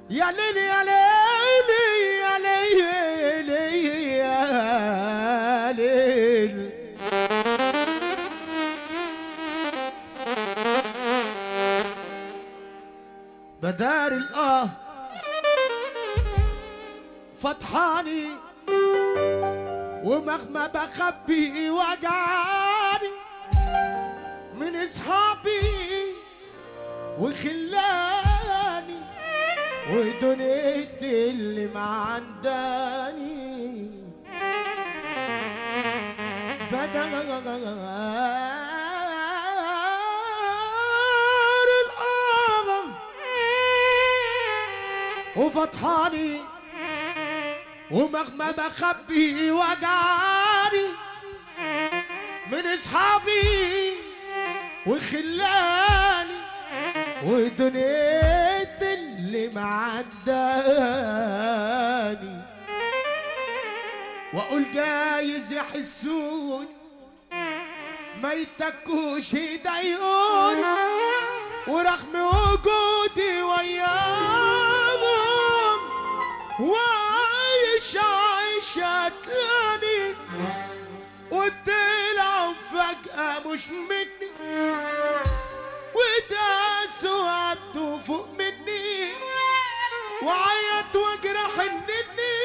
يا ليل يا ليل يا ليل يا ليل بدار الآه فتحاني ومهما بخبي وجعاني من اصحابي وخلاني ودنيتي اللي معنداني بدار الأغم وفطحاني ومهما بخبي وجعاني من اصحابي وخلاني ودنيت اللي معداني واقول جايز يحسون ما يتكوش يضايقوني ورغم وجودي وياهم وعايش عايشة تلاني وطلعوا فجأة مش مني وداسوا عدوا فوق مني وعيط واجرح النني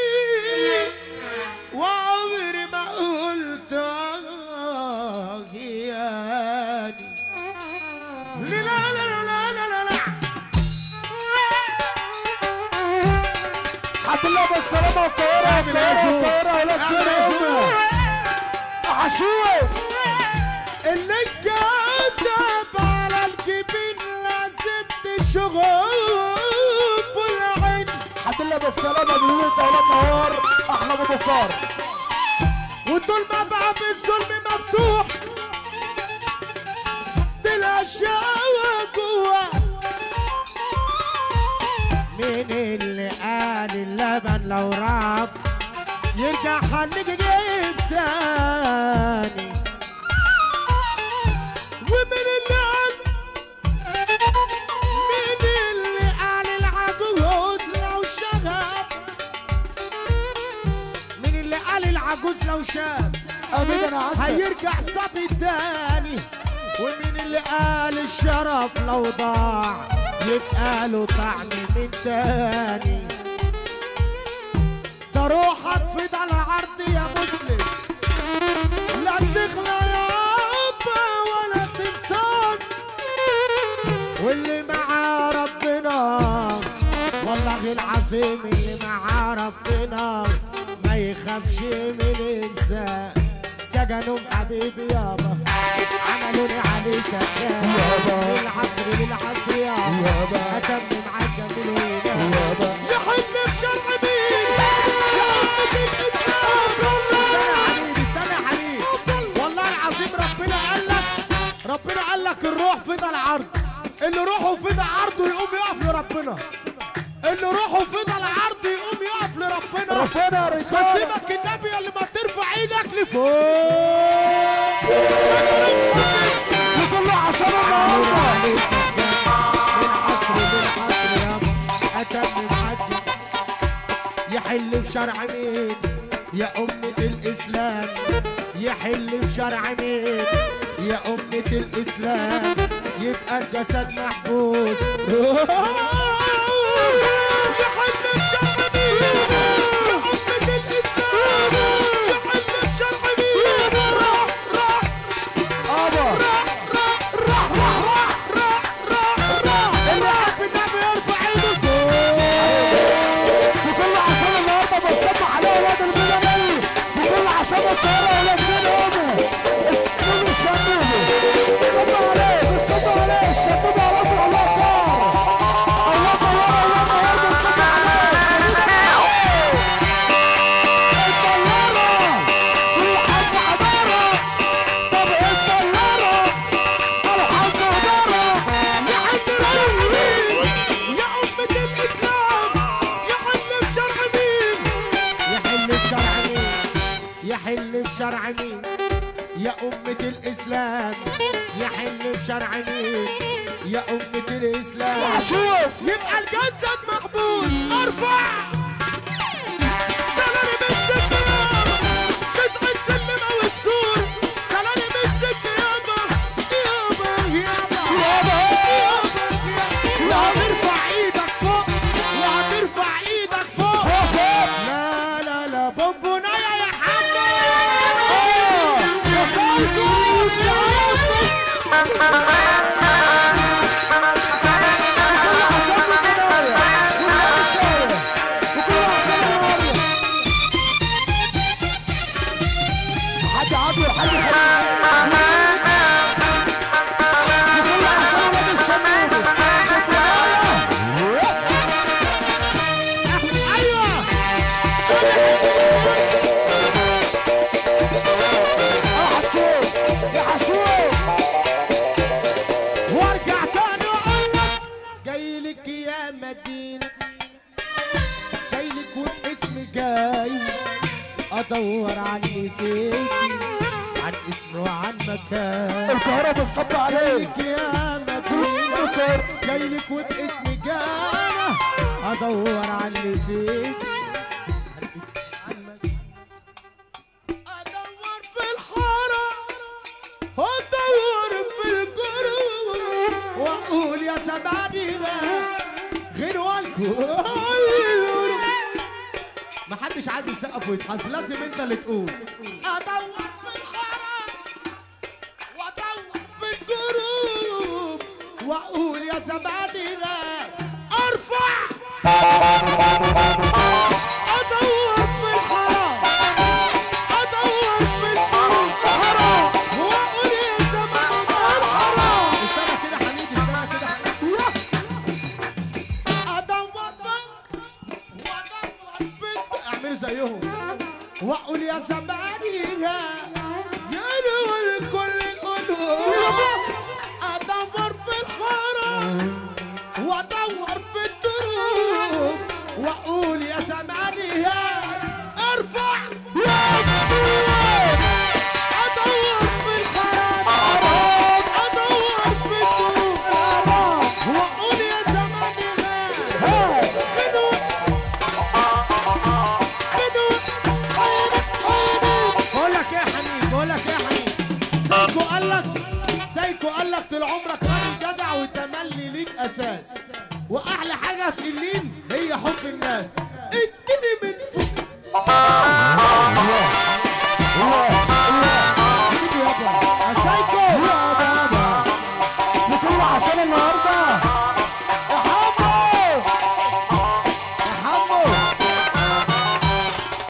وعمري ما قلت آه ياني لا لا لا لا لا لا لا الحمد لله بالسلامة الطيارة اعمل عزوم. الطيارة ولا اعمل تسلم عزوم. وحشوه اللي كتب على الجبين لازم تشوف العين الحمد لله بالسلامة بيقول دولة نهار أحمد أبو بكر وطول ما باب الظلم مفتوح تلقى الشقوة جوا مين اللي قال اللبن لو راب يرجع خليك جيب تاني ومين اللي قال مين اللي قال العجوز لو شغب مين اللي قال العجوز لو شاب أمين أنا عسل هيرجع صبي تاني ومين اللي قال الشرف لو ضاع يبقى له طعم من تاني ده روحك في ده العرض يا مسلم لا تغلى يابا ولا تنسان واللي معاه ربنا والله العظيم اللي معاه ربنا ما يخافش من انسان سجنوا حبيبي يابا عملوني عليه سكان يابا. للعصر للعصر يابا يابا. اتمم عالجميل هنا يحن بشرع مين يا أمة الإسلام استنى يا حبيبي استنى يا حبيبي والله العظيم ربنا قال لك ربنا قال لك الروح فدا العرض اللي روحه فدا عرضه يقوم يقف لربنا اللي روحه فدا العرض يقوم يقف لربنا ربنا يا رجالة خصمك النبي اللي ما ترفع ايدك لفوق سجن وكله عشان النهارده العصر للعصر يابا اتم معدي يحل في شرع مين يا أمة الإسلام يحل في شرع مين يا أمة الإسلام يبقى الجسد محبوس يحل في شرع مين يا أمة الإسلام يحل في شرع مين راح راح أبا اللي يحب النبي يرفع ايده فوق وكله عشان النهارده بصب عليه ولاد البلدي وكله عشان الطيارة ولا تسلم كل الشباب صبوا عليه بصبوا عليه الشباب على رفع الله أكبر الله أكبر الله أكبر صبوا عليه الطيارة كل حاجة حضارة طب الطيارة الحاج حضارة يحل العلم يا أمة الإسلام يحل بشرع مين يحل بشرع مين يحل بشرع مين يا أمة الإسلام يحل بشرع مين يا أمة الإسلام وحشوش يبقى الجسد محبوس ارفع سلالم السكة يابا تسعى السلمة وتزور سلالم السكة يابا يابا يابا يابا وهترفع ايدك فوق وهترفع ايدك فوق فوق فوق لا لا لا بونبونايه يا حاج وصلتوا الشعب وكل عشان القناية وكل الشارع وكل عشان النهارده حد عبد حد خليل وكل عشان ولاد الشمال ايوه يا حشوش يا حشوش وارجع تاني واقول لك جاي لك يا مدينه جاي لك وباسم جاي ادور عني فيكي عن اسم وعن مكان الكهرباء بتصب عليك جايلك يا مدينة الكهرباء جايلك وباسم جانا ادور على اللي فيك عن اسم عن مكان. ادور في الحارة وادور في الجروب واقول يا زماني لا غير والكل محدش عايز يسقف ويتحس لازم انت اللي تقول ادور في الحارة وادور في الجروب واقول يا زماني لا ارفع ادور في الحرام ادور في الجروب واقول يا زماني لا الحرام استنى كده حميد استنى كده ادور في وادور في اعملوا زيهم واقول يا زماني يا نور كل القلوب ادور في الحرام وادور في الدروب واقول يا زماني يا ارفع ادور في الحرام ادور في الدروب واقول يا زماني يا بدون بدون بقول لك ايه يا حنين بقول لك ايه يا حنين سايكو قال لك سايكو قال لك طول عمرك راجل جدع والتملي ليك اساس واحلى حاجه في اللين هي حب الناس اديني من فوق